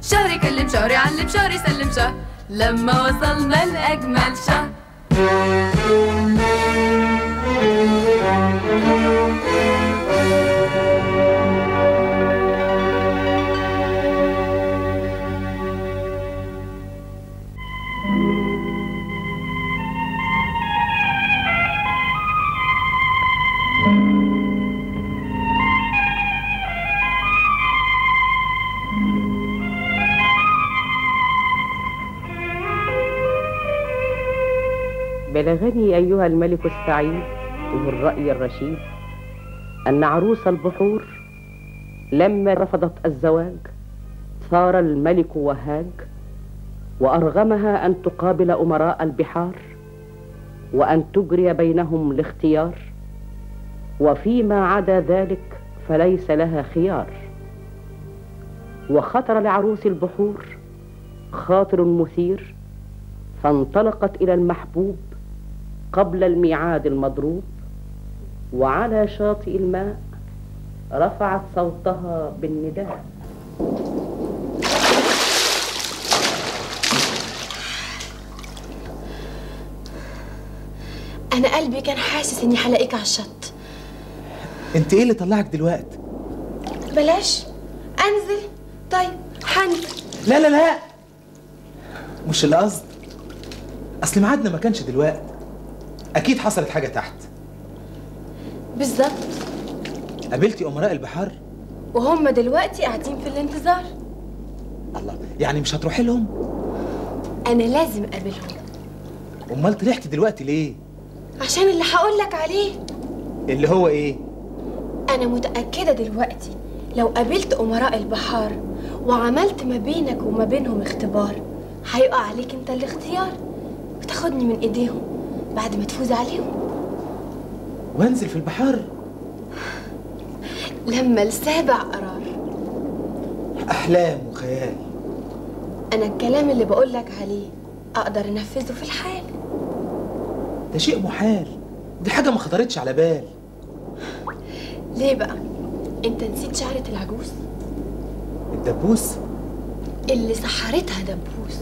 شهري كلم شهري علم شهري سلم شهر لما وصلنا لأجمل شهر بلغني أيها الملك السعيد ذو الرأي الرشيد أن عروس البحور لما رفضت الزواج ثار الملك وهاج وأرغمها أن تقابل أمراء البحار وأن تجري بينهم الاختيار وفيما عدا ذلك فليس لها خيار وخطر لعروس البحور خاطر مثير فانطلقت إلى المحبوب قبل الميعاد المضروب وعلى شاطئ الماء رفعت صوتها بالنداء انا قلبي كان حاسس اني هلاقيك على الشط انت ايه اللي طلعك دلوقتي بلاش انزل طيب هنزل لا لا لا مش القصد اصل ميعادنا ما كانش دلوقتي اكيد حصلت حاجه تحت بالظبط قابلتي امراء البحار وهم دلوقتي قاعدين في الانتظار الله يعني مش هتروحي لهم انا لازم اقابلهم امال طلعتي دلوقتي ليه عشان اللي هقول لك عليه اللي هو ايه انا متاكده دلوقتي لو قابلت امراء البحار وعملت ما بينك وما بينهم اختبار هيقع عليك انت الاختيار وتاخدني من ايديهم بعد ما تفوز عليهم وانزل في البحار لما لسابع قرار احلام وخيال انا الكلام اللي بقولك عليه اقدر انفذه في الحال ده شيء محال دي حاجه ما خطرتش على بال ليه بقى انت نسيت شعرة العجوز الدبوس اللي سحرتها دبوس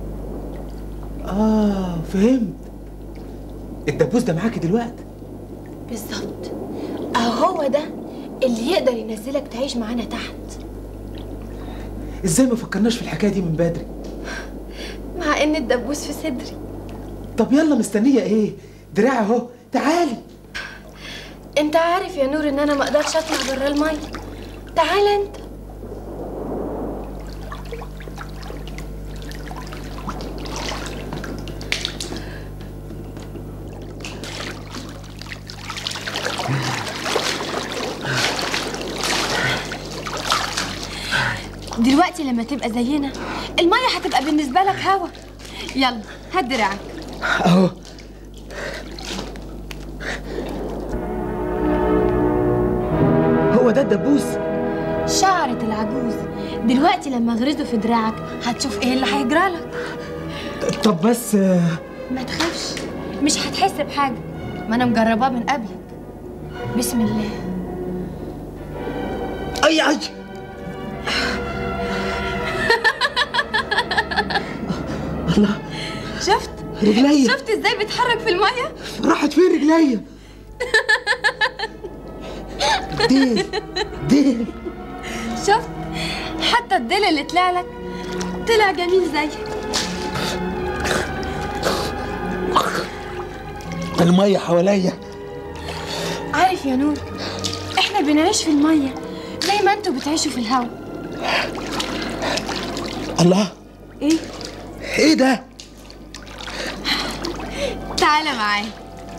اه فهمت الدبوس ده معاكي دلوقتي بالظبط اهو ده اللي يقدر ينزلك تعيش معانا تحت ازاي ما فكرناش في الحكايه دي من بدري مع ان الدبوس في صدري طب يلا مستنيه ايه دراع اهو تعالي انت عارف يا نور ان انا ما اقدرش اطلع بره الميه تعال انت دلوقتي لما تبقى زينا الميه هتبقى بالنسبه لك هوا يلا هات دراعك اهو هو ده الدبوس شعرة العجوز دلوقتي لما اغرزه في دراعك هتشوف ايه اللي هيجرالك طب بس آه، ما تخافش مش هتحس بحاجة ما انا مجرباه من قبلك بسم الله اي اي الله شفت رجليا شفت ازاي بيتحرك في المية راحت فين رجليا ديل ديل شفت حتى الديل اللي طلع لك طلع جميل زيك المية حواليا عارف يا نور احنا بنعيش في المية زي ما انتوا بتعيشوا في الهوا الله ايه ايه ده تعالى معايا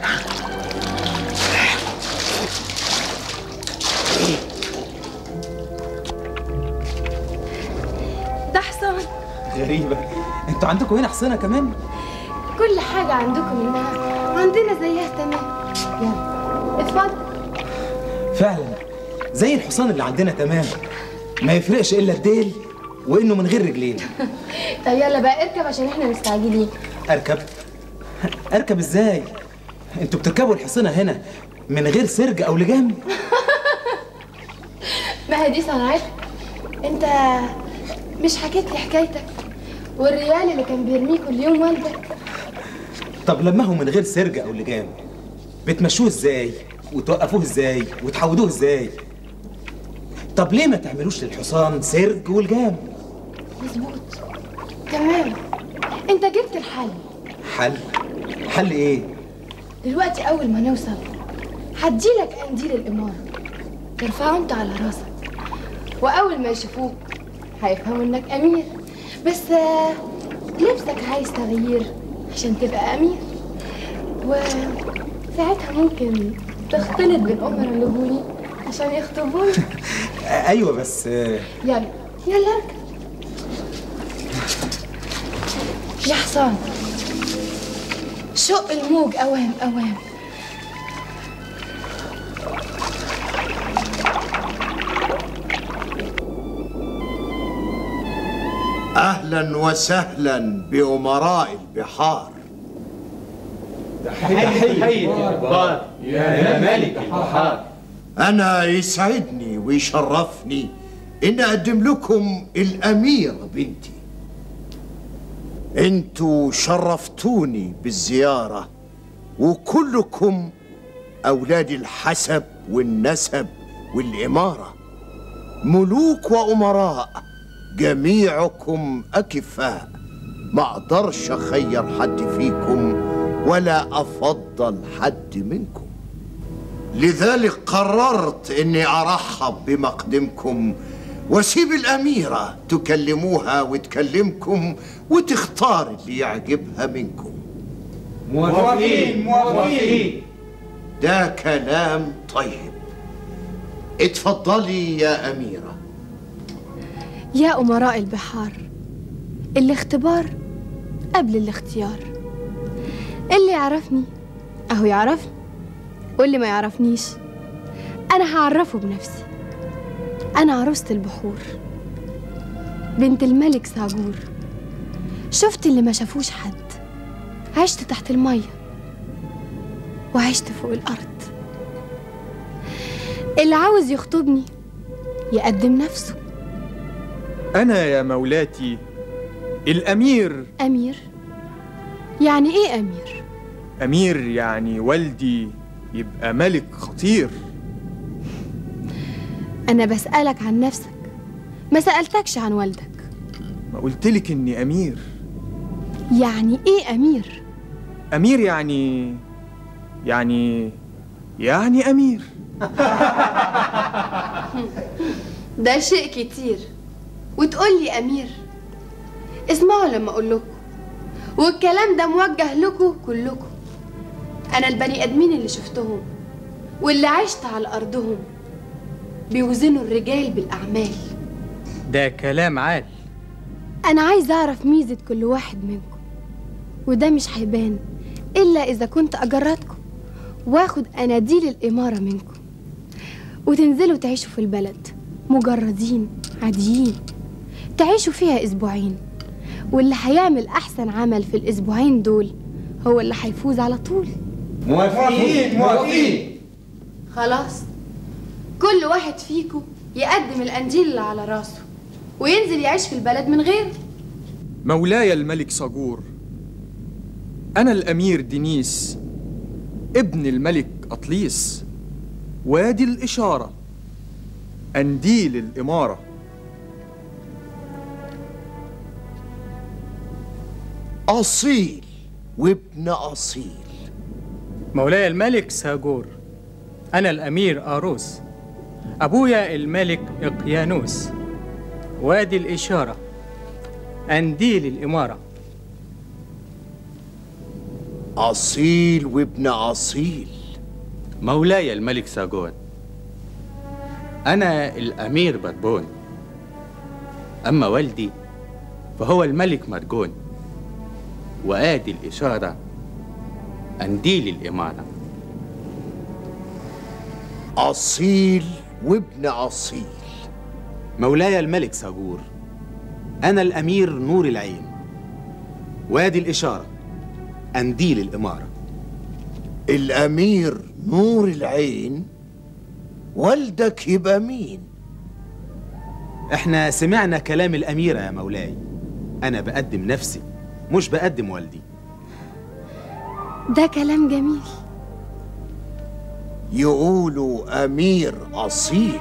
ده حصان غريبة انتوا عندكم هنا حصينة كمان كل حاجة عندكم منها عندنا زيها تمام يلا اتفضل فعلا زي الحصان اللي عندنا تمام ما يفرقش الا الديل وانه من غير رجلين طب يلا بقى اركب عشان احنا مستعجلين اركب اركب ازاي انتوا بتركبوا الحصينة هنا من غير سرج او لجام ما هي دي صنعتك انت مش حكيت لي حكايتك والريال اللي كان بيرميه كل يوم والدك طب لما هو من غير سرقة أو لجام بتمشوه ازاي وتوقفوه ازاي وتحودوه ازاي طب ليه ما تعملوش للحصان سرج والجام مظبوط تمام انت جبت الحل حل حل ايه دلوقتي اول ما نوصل هديلك قنديل الاماره ترفعه انت على راسك واول ما يشوفوك هيفهموا انك امير بس آه، لبسك عايز تغيير عشان تبقى امير وساعتها ممكن تختلط بالامراء اللي هوني عشان يخطبوني آه، ايوه بس آه، يلا يلا اركب يا حصان شق الموج اوام اوام اهلا وسهلا بامراء البحار يا ملك البحار انا يسعدني ويشرفني ان اقدم لكم الاميره بنتي انتوا شرفتوني بالزياره وكلكم اولاد الحسب والنسب والاماره ملوك وامراء جميعكم اكفاء ما اقدرش اخير حد فيكم ولا افضل حد منكم لذلك قررت اني ارحب بمقدمكم واسيب الاميره تكلموها وتكلمكم وتختار اللي يعجبها منكم موافقين موافقين ده كلام طيب اتفضلي يا اميره يا امراء البحار الاختبار قبل الاختيار اللي يعرفني اهو يعرفني واللي ما يعرفنيش انا هعرفه بنفسي انا عروسة البحور بنت الملك ساجور شفت اللي ما شافوش حد عشت تحت المية وعشت فوق الأرض اللي عاوز يخطبني يقدم نفسه أنا يا مولاتي الأمير أمير يعني إيه أمير؟ أمير يعني والدي يبقى ملك خطير أنا بسألك عن نفسك ما سألتكش عن والدك ما قلتلك إني أمير يعني إيه أمير؟ أمير يعني يعني يعني أمير ده شيء كتير وتقول لي أمير اسمعوا لما أقول لكم والكلام ده موجه لكم كلكم أنا البني آدمين اللي شفتهم واللي عشت على أرضهم بيوزنوا الرجال بالأعمال ده كلام عال أنا عايز أعرف ميزة كل واحد منكم وده مش هيبان إلا إذا كنت أجردكم واخد أناديل الإمارة منكم وتنزلوا تعيشوا في البلد مجردين عاديين تعيشوا فيها أسبوعين واللي هيعمل أحسن عمل في الأسبوعين دول هو اللي هيفوز على طول موافقين موافقين خلاص كل واحد فيكم يقدم الأنجيل اللي على راسه وينزل يعيش في البلد من غيره مولاي الملك صاجور أنا الأمير دينيس ابن الملك أطليس وادي الإشارة أنديل الإمارة اصيل وابن اصيل مولاي الملك ساجور أنا الأمير آروس أبويا الملك إقيانوس وادي الإشارة أنديل الإمارة اصيل وابن اصيل مولاي الملك ساجون أنا الأمير بدبون أما والدي فهو الملك مرجون وآدي الإشارة أنديل الإمارة اصيل وابن اصيل مولاي الملك ساجور أنا الأمير نور العين وادي الإشارة أنديل الإمارة الامير نور العين والدك يبقى مين احنا سمعنا كلام الأميرة يا مولاي أنا بقدم نفسي مش بقدم والدي ده كلام جميل يقولوا أمير أصيل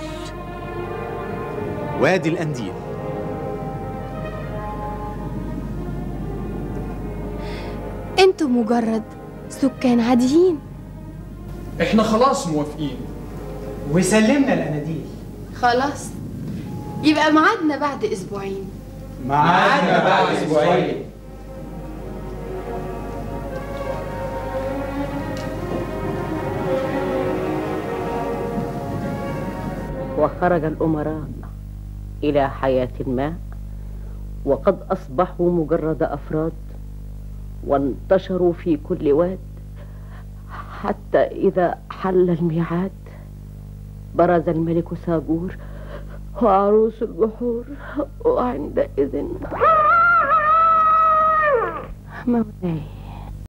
وادي الأنديل انتوا مجرد سكان عاديين احنا خلاص موافقين وسلمنا الاناديل خلاص يبقى ميعادنا بعد اسبوعين معانا بعد اسبوعين وخرج الأمراء إلى حياة ما وقد أصبحوا مجرد أفراد وانتشروا في كل واد حتى إذا حل الميعاد برز الملك ساجور وعروس البحور وعندئذ مولاي